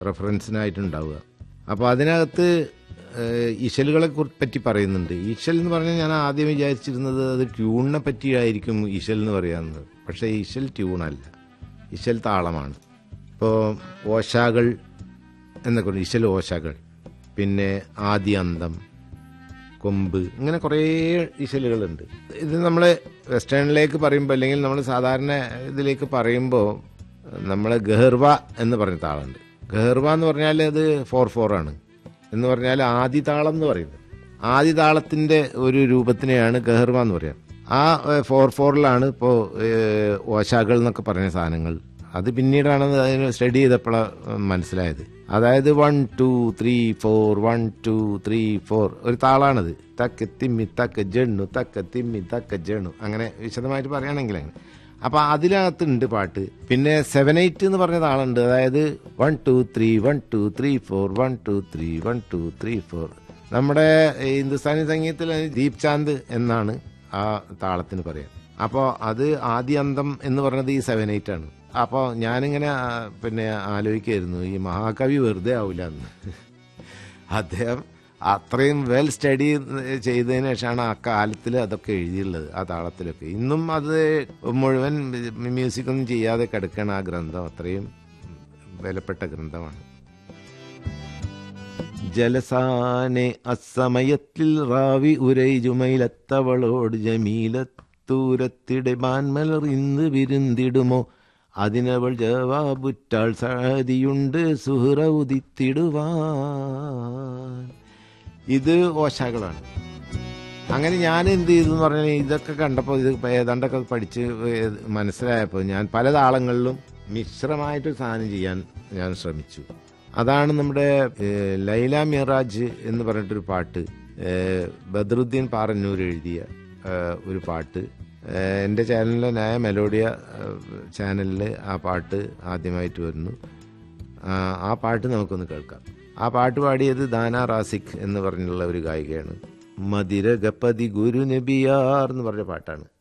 റെഫറൻസിനായിട്ടുണ്ടാവുക അപ്പോൾ അതിനകത്ത് ഏഹ്, ഇശലുകളെ കുറി- പറ്റി പറയുന്നുണ്ട് ഇശൽ എന്ന് പറഞ്ഞാൽ ഞാൻ ആദ്യം വിചാരിച്ചിരുന്നത് അത് ട്യൂണിനെ പറ്റിയായിരിക്കും ഇശൽ എന്ന് പറയാവുന്നത് പക്ഷേ ഇശൽ ട്യൂണല്ല ഇശൽ താളമാണ് ഇപ്പോൾ ഓശാകൾ എന്നൊക്കെ ഉണ്ട് ഇശൽ ഓശാകൾ പിന്നെ ആദി അന്തം കൊമ്പ് ഇങ്ങനെ കുറേ ഇശലുകളുണ്ട് ഇത് നമ്മൾ വെസ്റ്റേണിലേക്ക് പറയുമ്പോൾ അല്ലെങ്കിൽ നമ്മൾ സാധാരണ ഇതിലേക്ക് പറയുമ്പോൾ നമ്മൾ ഗഹർവ എന്ന് പറഞ്ഞ താളുണ്ട് ഗഹർവ എന്ന് പറഞ്ഞാൽ അത് ഫോർ ഫോർ ആണ് എന്ന് പറഞ്ഞാൽ ആദി താളം എന്ന് പറയുന്നത് ആദി താളത്തിന്റെ ഒരു രൂപത്തിനെയാണ് ഗഹർവ എന്ന് പറയുക ആ ഫോർ ഫോറിലാണ് ഇപ്പോൾ ഓശാകൾ എന്നൊക്കെ പറഞ്ഞ സാധനങ്ങൾ അത് പിന്നീടാണ് അതിന് സ്റ്റഡി ചെയ്തപ്പോഴാണ് മനസ്സിലായത് അതായത് one two three four one two three four ഒരു താളാണത് തക്ക തിമ്മി തക്ക ജണ്ണു തക്ക തിമ്മി തക്ക ജണ്ണു അങ്ങനെ വിശദമായിട്ട് പറയുകയാണെങ്കിൽ അങ്ങനെ അപ്പൊ അതിനകത്തുണ്ട് പാട്ട് പിന്നെ സെവൻ എയ്റ്റ് എന്ന് പറഞ്ഞ താളുണ്ട് അതായത് one two three one two three four one two three one two three four നമ്മുടെ ഹിന്ദുസ്ഥാനി സംഗീതത്തിൽ അതിന് ദീപ് ചാന്ദ് എന്നാണ് ആ താളത്തിന് പറയാം അപ്പോൾ അത് ആദ്യ അന്തം എന്ന് പറഞ്ഞത് ഈ സെവൻ എയ്റ്റ് ആണ് അപ്പോൾ ഞാനിങ്ങനെ ആ, പിന്നെ ആലോചിക്കായിരുന്നു ഈ മഹാകവി വെറുതെ ആവില്ല എന്ന് അദ്ദേഹം അത്രയും വെൽ സ്റ്റഡി ചെയ്തതിന് ശേഷമാണ് ആ കാലത്തിൽ അതൊക്കെ എഴുതിയുള്ളത് ആ താളത്തിലൊക്കെ ഇന്നും അത് മുഴുവൻ മ്യൂസിക് ഒന്നും ചെയ്യാതെ കിടക്കണം ആ ഗ്രന്ഥം അത്രയും വിലപ്പെട്ട ഗ്രന്ഥമാണ് ജലസാനെ അസമയത്തിൽ റാവി ഉരൈജുമയിലത്തവളോട് ജമീലത്തൂരത്തിടെ മാൻമലർ ഇന്ന് വിരുന്നിടുമോ അതിനവൾ ജവാബുറ്റാൾ സാധിയുണ്ട് സുഹൃ ഉദിത്തിടുവാൻ ഇത് ഓശാകളാണ് അങ്ങനെ ഞാൻ എന്ത് ചെയ്തു എന്ന് പറഞ്ഞാൽ ഇതൊക്കെ കണ്ടപ്പോൾ ഇത് ഏതാണ്ടൊക്കെ പഠിച്ച് ഏ- മനസ്സിലായപ്പോൾ ഞാൻ പല താളങ്ങളിലും മിശ്രമായിട്ടൊരു സാധനം ചെയ്യാൻ ഞാൻ ശ്രമിച്ചു അതാണ് നമ്മുടെ ഏ, ലൈല മിറാജ് എന്ന് പറഞ്ഞിട്ടൊരു പാട്ട് ഏ, ബദറുദ്ദീൻ പാറന്നൂർ എഴുതിയ ഏ, ഒരു പാട്ട് ഏ, എൻ്റെ ചാനലിലെ ന്യായ മെലോഡിയ ചാനലിൽ ആ പാട്ട് ആദ്യമായിട്ട് വരുന്നു ആ, ആ പാട്ട് നമുക്കൊന്ന് കേൾക്കാം ആ പാട്ട് പാടിയത് ദാന റാസിഖ് എന്ന് പറഞ്ഞുള്ള ഒരു ഗായികയാണ് മതിരഗപതി ഗുരു നബിയാർ എന്ന് പറഞ്ഞ പാട്ടാണ്